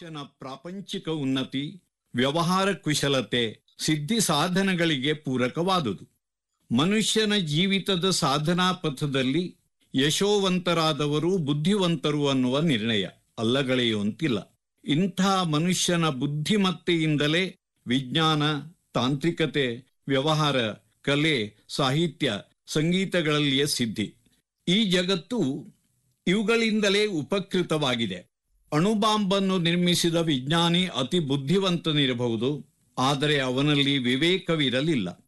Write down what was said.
ಮನುಷ್ಯನ ಪ್ರಾಪಂಚಿಕ ಉನ್ನತಿ ವ್ಯವಹಾರ ಕುಶಲತೆ ಸಿದ್ಧಿ ಸಾಧನಗಳಿಗೆ ಪೂರಕವಾದುದು ಮನುಷ್ಯನ ಜೀವಿತದ ಸಾಧನಾ ಪಥದಲ್ಲಿ ಯಶೋವಂತರಾದವರು ಬುದ್ಧಿವಂತರು ಅನ್ನುವ ನಿರ್ಣಯ ಅಲ್ಲಗಳೆಯುವಂತಿಲ್ಲ ಇಂಥ ಮನುಷ್ಯನ ಬುದ್ಧಿಮತ್ತೆಯಿಂದಲೇ ವಿಜ್ಞಾನ ತಾಂತ್ರಿಕತೆ ವ್ಯವಹಾರ ಕಲೆ ಸಾಹಿತ್ಯ ಸಂಗೀತಗಳಲ್ಲಿಯ ಸಿದ್ಧಿ ಈ ಜಗತ್ತು ಇವುಗಳಿಂದಲೇ ಉಪಕೃತವಾಗಿದೆ ಅಣುಬಾಂಬನ್ನು ನಿರ್ಮಿಸಿದ ವಿಜ್ಞಾನಿ ಅತಿ ಬುದ್ಧಿವಂತನಿರಬಹುದು ಆದರೆ ಅವನಲ್ಲಿ ವಿವೇಕವಿರಲಿಲ್ಲ